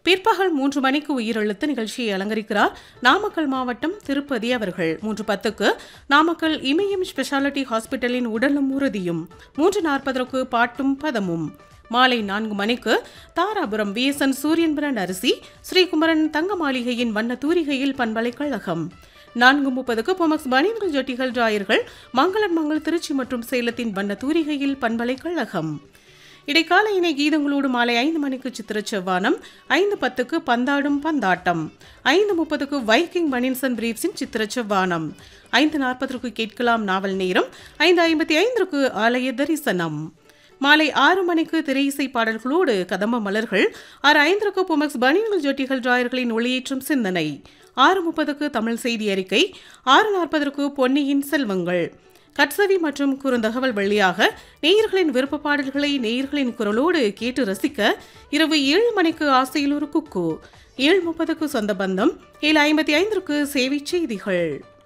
பிற்பகல் மூன்று மணிக்கு உயிரெழுத்து நிகழ்ச்சியை அலங்கரிக்கிறார் நாமக்கல் மாவட்டம் திருப்பதி அவர்கள் மூன்று பத்துக்கு நாமக்கல் இமயம் ஸ்பெஷாலிட்டி ஹாஸ்பிட்டலின் உடலும் உறுதியும் மூன்று நாற்பதற்கு பாட்டும் பதமும் மாலை நான்கு மணிக்கு தாராபுரம் விஎஸ்என் சூரியன் பிராண்ட் அரிசி ஸ்ரீகுமரன் தங்க மாளிகையின் வண்ண தூரிகையில் பண்பலைக்கழகம் நான்கு முப்பதுக்கு பொமக்ஸ் பனியன்கள் ஜொட்டிகள் டிராயர்கள் மங்களன் மங்கள் திருச்சி மற்றும் சேலத்தின் வண்ண தூரிகையில் பண்பலைக்கழகம் இடைக்கால இணை கீதங்களோடு மாலை ஐந்து மணிக்கு சித்திர செவ்வானம் ஐந்து பத்துக்கு பந்தாடும் பந்தாட்டம் ஐந்து முப்பதுக்கு வைக்கிங் பனின்சன் பிரீப்ஸின் சித்திர செவ்வானம் ஐந்து நாற்பதற்கு கேட்கலாம் நாவல் நேரம் ஐந்து ஐம்பத்தி ஐந்திற்கு ஆலய தரிசனம் மாலை ஆறு மணிக்கு திரை இசை பாடல்களோடு கதம்ப மலர்கள் ஆறு ஐந்திற்கு புமக்ஸ் பனியன்கள் ஜொட்டிகள் டிராயர்களின் ஒளியேற்றும் சிந்தனை ஆறு முப்பதுக்கு தமிழ் செய்தி அறிக்கை ஆறு நாற்பதற்கு பொன்னியின் செல்வங்கள் கட்சவி மற்றும் குறுந்தகவல் வழியாக நேயர்களின் விருப்ப பாடல்களை நேயர்களின் குரலோடு கேட்டு ரசிக்க இரவு ஏழு மணிக்கு ஆசையில் ஒரு குக்கு ஏழு முப்பதுக்கு சொந்த பந்தம் ஏழு ஐம்பத்தி ஐந்திற்கு சேவை செய்திகள்